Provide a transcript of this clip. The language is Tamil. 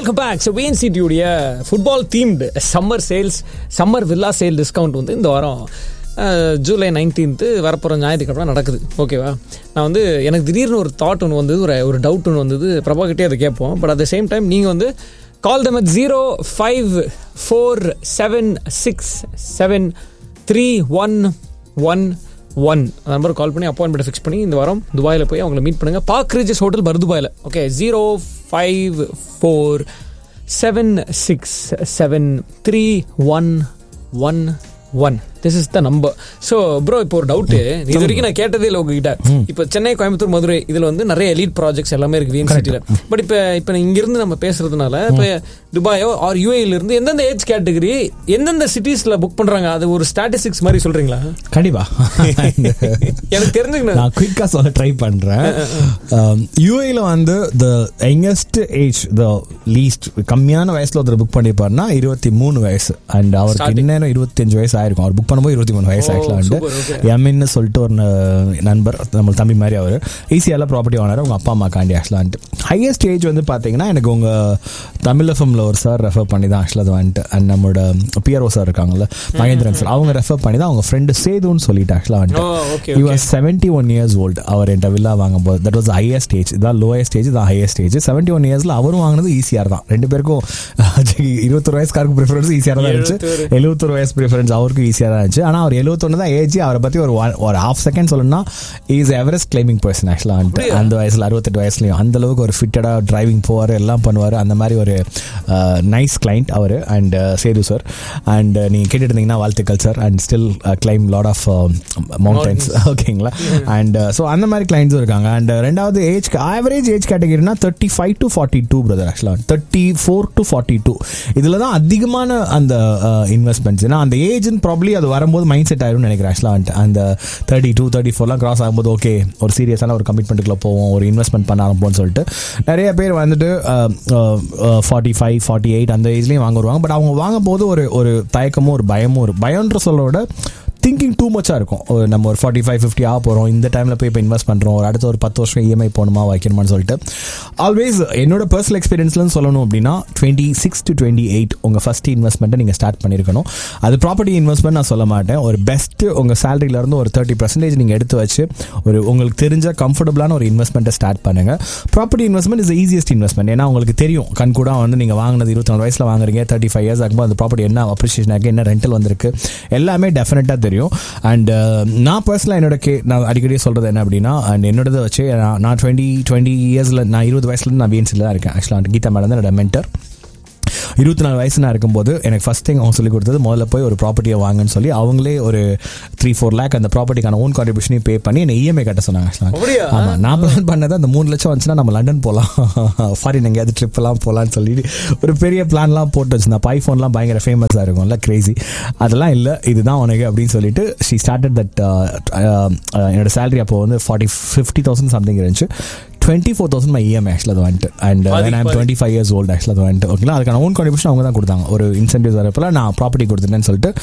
வெல்கம் பேக் ஸோ விஎன்சிடியுடைய football themed summer sales summer villa sale discount வந்து இந்த வாரம் அஹ், ஜூலை நைன்டீன்த்து வரப்போகிற ஞாயிற்றுக்கிழமை நடக்குது ஓகேவா நான் வந்து எனக்கு திடீர்னு ஒரு தாட் ஒன்று வந்தது ஒரு ஒரு டவுட் ஒன்று வந்தது பிரபா கிட்டே அதை கேட்போம் but at the same time நீங்கள் வந்து call them at zero five four seven six seven three one one one அந்த நம்பர் கால் பண்ணி அப்பாயின்மெண்ட் ஃபிக்ஸ் பண்ணி இந்த வாரம் துபாயில் போய் அவங்கள மீட் பண்ணுங்க பார்க் ரிஜஸ் ஹோட்டல் பர் துபாயில் okay zero five four seven six seven three one one one this is the number so bro இப்போ ஒரு டவுட்டு இது வரைக்கும் நான் கேட்டதே இல்லை உங்ககிட்ட இப்போ சென்னை கோயம்புத்தூர் மதுரை இதில் வந்து நிறைய எலீட் ப்ராஜெக்ட்ஸ் எல்லாமே இருக்கு விஎன்சிட்டியில் பட் இப்போ இப்போ இங்கிருந்து நம்ம பேசுறதுனால இப்போ துபாயோ ஆர் யூஏல இருந்து எந்தெந்த ஏஜ் கேட்டகரி எந்தெந்த சிட்டிஸ்ல புக் பண்றாங்க அது ஒரு ஸ்டாட்டிஸ்டிக்ஸ் மாதிரி சொல்றீங்களா கண்டிப்பா எனக்கு தெரிஞ்சுக்கணும் நான் குயிக்கா சொல்ல ட்ரை பண்றேன் யூஏல வந்து the youngest age the least கம்மியான வயசுல ஒருத்தர் புக் பண்ணிருப்பாருன்னா இருபத்தி மூணு வயசு அண்ட் அவருக்கு Starting. இன்னும் இருபத்தஞ்சு வயசு ஆயிருக்கும் அவர் புக் பண்ணும்போது இருபத்தி மூணு வயசு Oh, ஆக்சுவலா super, okay. எம்இன்னு சொல்லிட்டு ஒரு ந- நண்பர் நம்ம தம்பி மாதிரி அவர் ஈஸியால ப்ராப்பர்ட்டி ஓனர் உங்க அப்பா அம்மாக்காண்டி ஆக்சுவலான்ட்டு ஹையஸ்ட் ஏஜ் வந்து பாத்தீங்கன்னா எனக்கு உங்க தமிழ் எஃப்எம்ல ஒரு சார் ரெஃபர் பண்ணி தான் ஆக்சுவலாக அது வந்துட்டு அண்ட் நம்மளோட பிஆர்ஓ சார் இருக்காங்கல்ல மகேந்திரன் சார் அவங்க ரெஃபர் பண்ணி தான் அவங்க ஃப்ரெண்டு சேதுன்னு சொல்லிட்டு ஆக்சுவலாக வந்துட்டு oh okay he okay was 71 one years old அவர் என்கிட்ட வில்லா வாங்கும்போது தட் வாஸ் ஹையஸ்ட் ஏஜ் இதான் லோயஸ்ட் ஏஜ் இதான் ஹையஸ்ட் ஏஜ் செவன்டி ஒன் இயர்ஸ்ல அவரும் வாங்கினது ஈஸியாக தான் ரெண்டு பேருக்கும் இருபத்தொரு வயசுக்காருக்கு ப்ரிஃபரன்ஸ் ஈஸியாக தான் இருந்துச்சு எழுபத்தொரு. எழுபத்தொரு வயசு ப்ரிஃபரன்ஸ் அவருக்கு ஈஸியாக தான் இருந்துச்சு ஆனால் அவர் எழுபத்தொன்னு தான் ஏஜ் அவரை பற்றி ஒரு one- ஒரு ஹாஃப் செகண்ட் சொல்லணும்னா இஸ் எவரெஸ்ட் கிளைமிங் பர்சன் ஆக்சுவலாக அப்படியா? அந்த வயசுல அறுபத்தெட்டு வயசுலையும் அந்த அளவுக்கு ஒரு ஃபிட்டடாக டிரைவிங் போவார் எல்லாம் பண்ணுவார் அந்த மாதிரி ஒரு நைஸ் கிளைண்ட் அவர் அண்ட் சேது சார் அண்ட் நீங்கள் கேட்டுட்டு இருந்தீங்கன்னா வாழ்த்துக்கள் sir and still climb lot of mountains ஓகேங்களா அண்ட் ஸோ அந்த மாதிரி கிளைண்ட்ஸும் இருக்காங்க அண்ட் ரெண்டாவது ஏஜ் ஆவரேஜ் ஏஜ் கேட்டகரினா thirty five to forty two brother ஆக்சுவலாக thirty four to forty two இதில் தான் அதிகமான அந்த இன்வெஸ்ட்மெண்ட்ஸ் ஏன்னா அந்த ஏஜ்னு ப்ராப்ளி அது வரும்போது மைண்ட் செட் ஆயிரும்னு நினைக்கிறேன் ஆக்சுவலாக அந்த தேர்ட்டி டூ தேர்ட்டி ஃபோர்லாம் கிராஸ் ஆகும்போது ஓகே ஒரு சீரியஸான ஒரு கமிட்மெண்ட்டுக்குள்ள போவோம் ஒரு இன்வெஸ்ட்மெண்ட் பண்ண ஆரம்பிப்போம்னு சொல்லிட்டு நிறைய பேர் வந்துட்டு ஃபார்ட்டி ஃபைவ் ஃபார்ட்டி எயிட் அந்த ஏஜ்லேயும் வாங்க வருவாங்க பட் அவங்க வாங்கும் போது ஒரு ஒரு தயக்கமும் ஒரு பயமும் ஒரு பயம்ன்ற சொல்லோட திங்கிங் டூ மச்சாக இருக்கும் ஒரு நம்ம ஒரு ஃபார்ட்டி ஃபைவ் ஃபிஃப்டி ஆக போகிறோம் இந்த டைமில் போய் இப்போ இன்வெஸ்ட் பண்ணுறோம் ஒரு அடுத்த ஒரு பத்து வருஷம் இஎம்ஐ போகணுமா வைக்கணுமான்னு சொல்லிட்டு ஆல்வேஸ் என்னோட பர்சனல் எக்ஸ்பீரியன்ஸ்லன்னு சொல்லணும் அப்படின்னா twenty six to twenty eight உங்கள் ஃபஸ்ட் இன்வெஸ்ட்மெண்ட்டை நீங்கள் ஸ்டார்ட் பண்ணியிருக்கணும் அது ப்ராப்பர்ட்டி இன்வெஸ்ட்மெண்ட் நான் சொல்ல மாட்டேன் ஒரு பெஸ்ட்டு உங்கள் சேலரியிலேருந்து ஒரு தேர்ட்டி பர்சன்டேஜ் நீங்கள் எடுத்து வச்சு ஒரு உங்களுக்கு தெரிஞ்ச கம்ஃபர்டபுளான ஒரு இன்வெஸ்ட்மெண்ட்டை ஸ்டார்ட் பண்ணுங்கள் property investment is easiest investment ஏன்னா உங்களுக்கு தெரியும் கண் கூட வந்து நீங்கள் வாங்கினது இருபத்தி நாலு வயசில் வாங்குறீங்க தேர்ட்டி ஃபைவ் இயர்ஸ் ஆகும்போது அந்த ப்ராப்பர்ட்டி என்ன அப்ரிஷியேஷன் ஆகி என்ன ரெண்டல் வந்திருக்கு எல்லாமே டெஃபினட்டாக தெரியும் அண்ட் நான் பர்சனலாக என்னோட கே நான் அடிக்கடி சொல்கிறது என்ன அப்படின்னா அண்ட் என்னோடதை வச்சு நான் நான் டுவெண்ட்டி டுவெண்ட்டி இயர்ஸில் நான் இருபது வயசுலேருந்து நான் பிஎன்சியில் தான் இருக்கேன் ஆக்சுவலாக கீதா மேடம் தான் என்னோட மென்டர் இருபத்தி நாலு வயசு நான் இருக்கும்போது எனக்கு ஃபஸ்ட் திங் அவங்க சொல்லி கொடுத்தது முதல்ல போய் ஒரு ப்ராப்பர்ட்டியை வாங்கன்னு சொல்லி அவங்களே ஒரு த்ரீ ஃபோர் லேக் அந்த ப்ராப்பர்ட்டிக்கான ஓன் கான்ட்ரிபியூஷனையும் பே பண்ணி என்னை இஎம்ஐ கட்ட சொன்னாங்க actually. அப்படியா? ஆமா நான் பிளான் பண்ணது அந்த மூணு லட்சம் வந்துச்சுன்னா நம்ம லண்டன் போகலாம் ஃபாரின் எங்கேயாவது ட்ரிப் எல்லாம் போகலான்னு சொல்லி ஒரு பெரிய பிளான்லாம் போட்டு வச்சிருந்தேன் அப்போ ஐஃபோன்லாம் பயங்கர ஃபேமஸாக இருக்கும்ல கிரேசி அதெல்லாம் இல்லை இதுதான் உனக்கு அப்படின்னு சொல்லிட்டு ஷி ஸ்டார்டட் தட் என்னோட சேலரி அப்போ வந்து ஃபார்ட்டி ஃபிஃப்டி தௌசண்ட் சம்திங் இருந்துச்சு twenty four thousand my EMI ஆக்சுவலாக அது வந்துட்டு அண்ட் பாதிக்கு ஐம் பாதி. டுவெண்ட்டி ஃபைவ் இயர்ஸ் ஓல்டு ஆக்சுவலாக அது வந்துட்டு ஓகேங்களா அதுக்கான ஓன் கான்ட்ரிபியூஷன் அவங்க தான் கொடுத்தாங்க ஒரு இன்சென்டிவ்ஸ் வரப்பல நான் ப்ராப்பர்ட்டி கொடுத்துட்டேன்னு சொல்லிட்டு